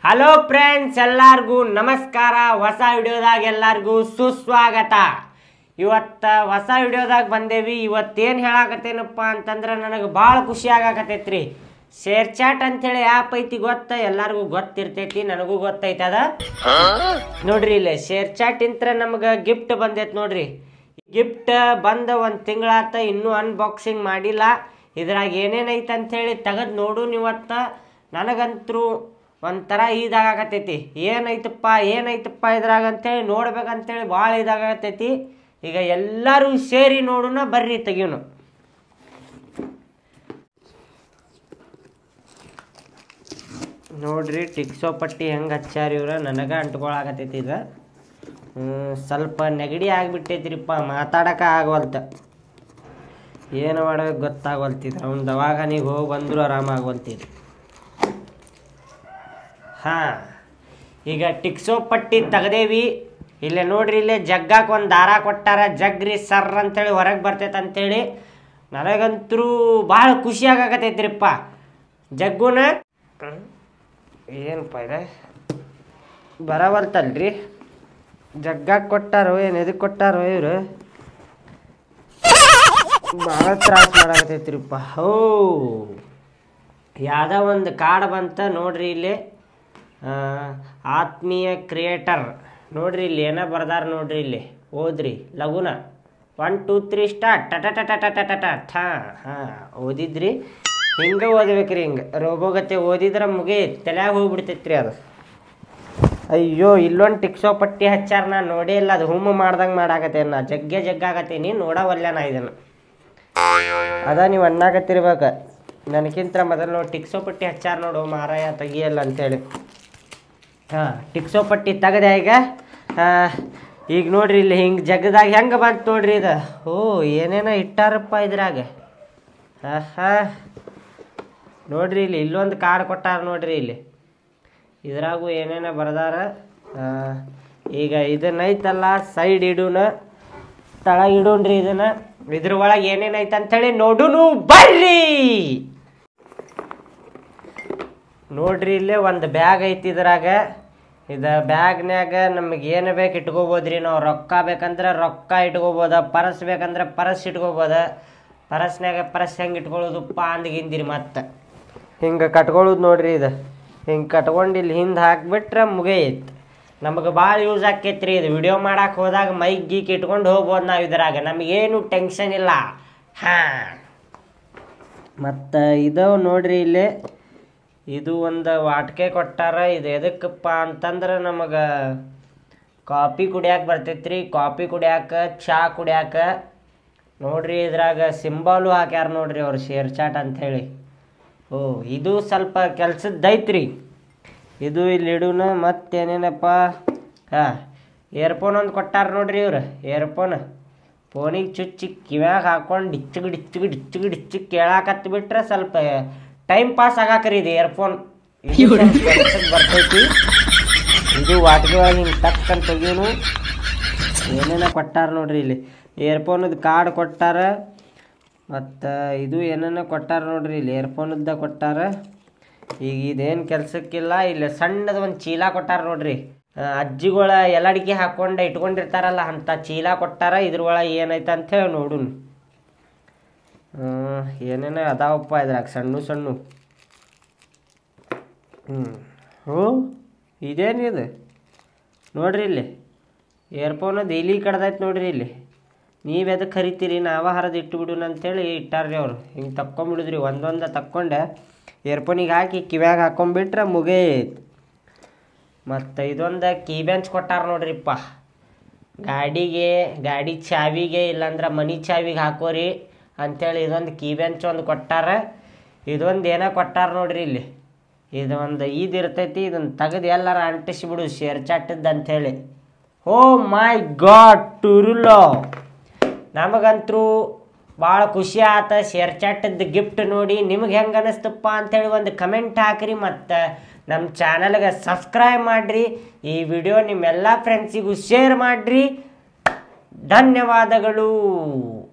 hello friends ಎಲ್ಲಾರ್ಗೂ ನಮಸ್ಕಾರ ಹೊಸ ವಿಡಿಯೋದಾಗ ಎಲ್ಲಾರ್ಗೂ ಸುಸ್ವಾಗತ ಇವತ್ತು ಹೊಸ ವಿಡಿಯೋದಾಗ ಬಂದೇವಿ ಇವತ್ತೇನು ಹೇಳಾಕತ್ತೇನಪ್ಪ ಅಂತಂದ್ರೆ ನನಗೆ ಭಾಳ ಖುಷಿ ಆಗಾಕತ್ತೈತ್ರಿ ಶೇರ್ ಚಾಟ್ ಅಂಥೇಳಿ ಆ್ಯಪ್ ಐತಿ ಗೊತ್ತ ಎಲ್ಲರಿಗೂ ಗೊತ್ತಿರ್ತೈತಿ ನನಗೂ ಗೊತ್ತೈತದ ನೋಡ್ರಿ ಇಲ್ಲಿ ಶೇರ್ ಚಾಟ್ ಇಂತ್ರ ನಮ್ಗೆ ಗಿಫ್ಟ್ ಬಂದೈತೆ ನೋಡ್ರಿ ಗಿಫ್ಟ್ ಬಂದ ಒಂದು ತಿಂಗಳಾತ ಇನ್ನೂ ಅನ್ಬಾಕ್ಸಿಂಗ್ ಮಾಡಿಲ್ಲ ಇದ್ರಾಗ ಏನೇನೈತೆ ಅಂಥೇಳಿ ತೆಗೆದು ನೋಡು ಇವತ್ತ ನನಗಂತರೂ ಒಂಥರ ಇದಾಗತೈತಿ ಏನೈತಪ್ಪ ಏನೈತಪ್ಪ ಇದ್ರಾಗ ಅಂತೇಳಿ ನೋಡ್ಬೇಕಂತೇಳಿ ಭಾಳ ಇದಾಗತೈತಿ ಈಗ ಎಲ್ಲರೂ ಸೇರಿ ನೋಡುನ ಬರ್ರಿ ತೆಗಿಯೋನು ನೋಡ್ರಿ ಟಿಕ್ಸೋ ಪಟ್ಟಿ ಹೆಂಗೆ ಹಚ್ಚಾರ ಇವ್ರ ನನಗೆ ಅಂಟ್ಕೊಳಕತ್ತೈತಿ ಇದು ಹ್ಮ್, ಸ್ವಲ್ಪ ನೆಗಡಿ ಆಗಿಬಿಟ್ಟೈತ್ರಿಪ್ಪ ಮಾತಾಡಕ್ಕೆ ಆಗವಲ್ತ ಏನು ಮಾಡೋಕೆ ಗೊತ್ತಾಗವಲ್ತಿದ್ರು ಅವ್ನು ದವಾಖಾನಿಗೆ ಹೋಗಿ ಬಂದರೂ ಆರಾಮಾಗವಲ್ತಿದ್ರು ಹಾಂ ಈಗ ಟಿಕ್ಸೋ ಪಟ್ಟಿ ತೆಗ್ದೇವಿ ಇಲ್ಲೇ ನೋಡ್ರಿ ಇಲ್ಲೇ ಜಗ್ಗಾಕ ಒಂದು ದಾರ ಕೊಟ್ಟಾರ ಜಗ್ರಿ ಸರ್ ಅಂತೇಳಿ ಹೊರಗೆ ಬರ್ತೈತೆ ಅಂತೇಳಿ ನನಗಂತರೂ ಭಾಳ ಖುಷಿ ಆಗಾಕತೈತ್ರಿಪ್ಪ ಜಗ್ಗುನ ಏನಪ್ಪ ಇದೆ ಬರವಲ್ತಲ್ರಿ ಜಗ್ಗಾಕ ಕೊಟ್ಟಾರೋ ಏನು ಎದಕ್ಕೆ ಕೊಟ್ಟಾರೋ ಇವರು ಭಾಳ ತ್ರಾಸ ಮಾಡಾಕತೈತ್ರಿಪ್ಪ ಹೋ ಯಾವುದೋ ಒಂದು ಕಾರ್ಡ್ ಬಂತ ನೋಡ್ರಿ ಇಲ್ಲಿ ಆ, ಆತ್ಮೀಯ ಕ್ರಿಯೇಟರ್ ನೋಡ್ರಿ ಇಲ್ಲಿ ಏನ ಬರ್ದಾರ ನೋಡ್ರಿ ಇಲ್ಲಿ ಓದ್ರಿ ಲಗುನ ಒನ್ ಟೂ ತ್ರೀ ಸ್ಟಾರ್ಟ್ ಟಟ ಟಟ ಟಟ ಟಟ ಠಾ ಹಾಂ ಓದಿದ್ರಿ ಹಿಂಗೆ ಓದ್ಬೇಕ್ರಿ ಹಿಂಗೆ ರೋಬೋಗತ್ತೆ ಓದಿದ್ರೆ ಮುಗಿ ತಲೆಯಾಗ ಹೋಗ್ಬಿಡ್ತೈತ್ರಿ ಅದು ಅಯ್ಯೋ ಇಲ್ಲೊಂದು ಟಿಕ್ಸೋ ಪಟ್ಟಿ ಹಚ್ಚಾರ ನಾ ನೋಡೇ ಇಲ್ಲ ಅದು ಹುಮ್ಮು ಮಾಡ್ದಂಗೆ ಮಾಡಾಕತ್ತೆ ನಾ ಜಗ್ಗೆ ಜಗ್ಗಾಕತ್ತೀನಿ ನೋಡವಲ್ಲ ನಾ ಇದನ್ನು ಅದ ನೀವು ಅಣ್ಣಾಕತ್ತಿರ್ಬೇಕು ನನಗಿಂತ ಮೊದಲು ನೋಡಿ ಟಿಕ್ಸೋ ಪಟ್ಟಿ ಹಚ್ಚಾರ ನೋಡು ಮಾರಾಯ ತೆಗಿಯಲ್ಲ ಅಂತೇಳಿ ಹಾಂ ಟಿಕ್ಸೋ ಪಟ್ಟಿ ತೆಗದೆ ಈಗ ಆ, ಈಗ ನೋಡ್ರಿ ಇಲ್ಲಿ ಹಿಂಗೆ ಜಗದಾಗ ಹೆಂಗೆ ಬಂತು ನೋಡ್ರಿ ಇದು ಓ ಏನೇನೋ ಇಟ್ಟಾರಪ್ಪ ಇದ್ರಾಗ ಹಾಂ ಹಾಂ ನೋಡ್ರಿ ಇಲ್ಲಿ ಇಲ್ಲೊಂದು ಕಾರ್ಡ್ ಕೊಟ್ಟಾರ ನೋಡ್ರಿ ಇಲ್ಲಿ ಇದ್ರಾಗೂ ಏನೇನೋ ಬರ್ದಾರ ಆ, ಈಗ ಇದನ್ನೈತಲ್ಲ ಸೈಡ್ ಇಡೂನ ತಳಗ ಇಡೂನ್ರಿ ಇದನ್ನ ಇದ್ರ ಒಳಗೆ ಏನೇನೈತೆ ಅಂಥೇಳಿ ನೋಡುನು ಬರ್ರಿ ನೋಡ್ರಿ ಇಲ್ಲೇ ಒಂದು ಬ್ಯಾಗ್ ಐತಿ ಇದ್ರಾಗ ಇದು ಬ್ಯಾಗ್ನ್ಯಾಗ ನಮಗೆ ಏನು ಬೇಕು ಇಟ್ಕೋಬೋದ್ರಿ ನಾವು ರೊಕ್ಕ ಬೇಕಂದ್ರೆ ರೊಕ್ಕ ಇಟ್ಕೋಬೋದ ಪರಸ್ ಬೇಕಂದ್ರೆ ಪರಸ್ ಇಟ್ಕೋಬೋದ ಪರಸ್ನ್ಯಾಗ ಪರಸ್ ಹೆಂಗೆ ಇಟ್ಕೊಳ್ಳೋದಪ್ಪ ಅಂದ್ಗಿಂದಿರಿ ಮತ್ತೆ ಹಿಂಗೆ ಕಟ್ಕೊಳ್ಳೋದು ನೋಡ್ರಿ ಇದು ಹಿಂಗೆ ಕಟ್ಕೊಂಡು ಇಲ್ಲಿ ಹಿಂದೆ ಹಾಕ್ಬಿಟ್ರೆ ಮುಗಿಯೈತೆ ನಮಗೆ ಭಾಳ ಯೂಸ್ ಆಕೈತ್ರಿ ಇದು ವಿಡಿಯೋ ಮಾಡಕ್ಕೆ ಹೋದಾಗ ಮೈಕ್ ಗೀಕ್ ಇಟ್ಕೊಂಡು ಹೋಗ್ಬೋದು ನಾವು ಇದ್ರಾಗ ನಮಗೇನು ಟೆನ್ಷನ್ ಇಲ್ಲ ಹಾಂ ಮತ್ತು ಇದು ನೋಡ್ರಿ ಇಲ್ಲಿ ಇದು ಒಂದು ವಾಟ್ಕೆ ಕೊಟ್ಟಾರ ಇದು ಎದಕ್ಕಪ್ಪ ಅಂತಂದ್ರೆ ನಮಗೆ ಕಾಫಿ ಕುಡಿಯಾಕೆ ಬರ್ತೈತ್ರಿ ಕಾಫಿ ಕುಡಿಯಾಕ ಚಹಾ ಕುಡಿಯಾಕ ನೋಡ್ರಿ ಇದ್ರಾಗ ಸಿಂಬಾಲು ಹಾಕ್ಯಾರ ನೋಡ್ರಿ ಅವ್ರು ಶೇರ್ ಚಾಟ್ ಅಂಥೇಳಿ ಓ ಇದು ಸ್ವಲ್ಪ ಕೆಲ್ಸದ್ದೈತ್ರಿ ಇದು ಇಲ್ಲಿ ಇಡೂನ ಮತ್ತೇನೇನಪ್ಪ ಹಾಂ ಏರ್ಫೋನ್ ಒಂದು ಕೊಟ್ಟಾರ ನೋಡ್ರಿ ಇವ್ರು ಏರ್ಫೋನ್ ಫೋನಿಗೆ ಚುಚ್ಚಿ ಕಿವ್ಯಾಗ ಹಾಕೊಂಡು ಡಿಚ್ಚಗ್ ಡಿಚ್ಚಗ್ ಡಿಚ್ಚಗ್ ಡಿಚ್ಚಗ್ ಕೇಳಾಕತ್ ಬಿಟ್ರೆ ಸ್ವಲ್ಪ ಟೈಮ್ ಪಾಸ್ ಆಗಾಕ್ರಿ ಇದು ಏರ್ಫೋನ್ ಬರ್ತೈತಿ ಇದು ವಾಟಿಗೆ ಒಳಗೆ ಹಿಂಗೆ ಟಕ್ ಅಂತ ತೆಗೀನು ಏನೇನೋ ಕೊಟ್ಟಾರ ನೋಡ್ರಿ ಇಲ್ಲಿ ಏರ್ಫೋನದ ಕಾರ್ಡ್ ಕೊಟ್ಟಾರ ಮತ್ತು ಇದು ಏನೇನೋ ಕೊಟ್ಟಾರ ನೋಡ್ರಿ ಇಲ್ಲಿ ಏರ್ಫೋನದ್ದ ಕೊಟ್ಟಾರ ಈಗ ಇದೇನು ಕೆಲ್ಸಕ್ಕಿಲ್ಲ ಇಲ್ಲಿ ಸಣ್ಣದ ಒಂದು ಚೀಲ ಕೊಟ್ಟಾರ ನೋಡ್ರಿ ಆ, ಅಜ್ಜಿಗಳ ಎಲ್ಲಡಿಕೆ ಹಾಕೊಂಡು ಇಟ್ಕೊಂಡಿರ್ತಾರಲ್ಲ ಅಂಥ ಚೀಲ ಕೊಟ್ಟಾರ ಇದ್ರೊಳಗೆ ಏನೈತೆ ಅಂಥೇಳಿ ನೋಡುನ್ ಏನೇನೋ ಅದಾವಪ್ಪ ಇದ್ರಾಗ ಸಣ್ಣ ಸಣ್ಣ ಹ್ಞೂ ಓ ಇದೇನಿದು ನೋಡ್ರಿ ಇಲ್ಲಿ ಏರ್ಫೋನದು ಇಲಿ ಕಡ್ದೈತೆ ನೋಡ್ರಿ ಇಲ್ಲಿ ನೀವು ಎದಕ್ಕೆ ಕರಿತೀರಿ ನಾವ ಹರಿದು ಇಟ್ಟು ಬಿಡುನ ಅಂತೇಳಿ ಇಟ್ಟಾರ್ರಿ ಅವ್ರು ಹಿಂಗೆ ತಕ್ಕೊಂಬಿಡಿದ್ರಿ ಒಂದೊಂದು ತಕ್ಕೊಂಡೆ ಏರ್ಫೋನಿಗೆ ಹಾಕಿ ಕಿವ್ಯಾಗ ಹಾಕೊಂಬಿಟ್ರೆ ಮುಗೇತ್ ಮತ್ತು ಇದೊಂದು ಕೀ ಬೆಂಚ್ ಕೊಟ್ಟಾರ ನೋಡ್ರಿಪ್ಪ ಗಾಡಿಗೆ ಗಾಡಿ ಚಾವಿಗೆ ಇಲ್ಲಾಂದ್ರೆ ಮನಿ ಚಾವಿಗೆ ಹಾಕೋರಿ ಅಂಥೇಳಿ ಇದೊಂದು ಕೀ ಬೆಂಚ್ ಒಂದು ಕೊಟ್ಟಾರ ಇದೊಂದು ಏನೋ ಕೊಟ್ಟಾರ ನೋಡ್ರಿ ಇಲ್ಲಿ ಇದು ಒಂದು ಇದು ಇರ್ತೈತಿ ಇದನ್ನು ತೆಗೆದು ಎಲ್ಲಾರ ಅಂಟಿಸ್ಬಿಡು ಶೇರ್ ಚಾಟದ್ದು ಅಂಥೇಳಿ ಓ ಮೈ ಗಾಡ್ ಟುರುಲೋ ನಮಗಂತರೂ ಭಾಳ ಖುಷಿ ಆತ ಶೇರ್ ಚಾಟದ್ದು ಗಿಫ್ಟ್ ನೋಡಿ ನಿಮ್ಗೆ ಹೆಂಗೆ ಅನಿಸ್ತಪ್ಪ ಅಂಥೇಳಿ ಒಂದು ಕಮೆಂಟ್ ಹಾಕ್ರಿ ಮತ್ತು ನಮ್ಮ ಚಾನಲ್ಗೆ ಸಬ್ಸ್ಕ್ರೈಬ್ ಮಾಡಿರಿ ಈ ವಿಡಿಯೋ ನಿಮ್ಮೆಲ್ಲ ಫ್ರೆಂಡ್ಸಿಗೂ ಶೇರ್ ಮಾಡಿರಿ ಧನ್ಯವಾದಗಳು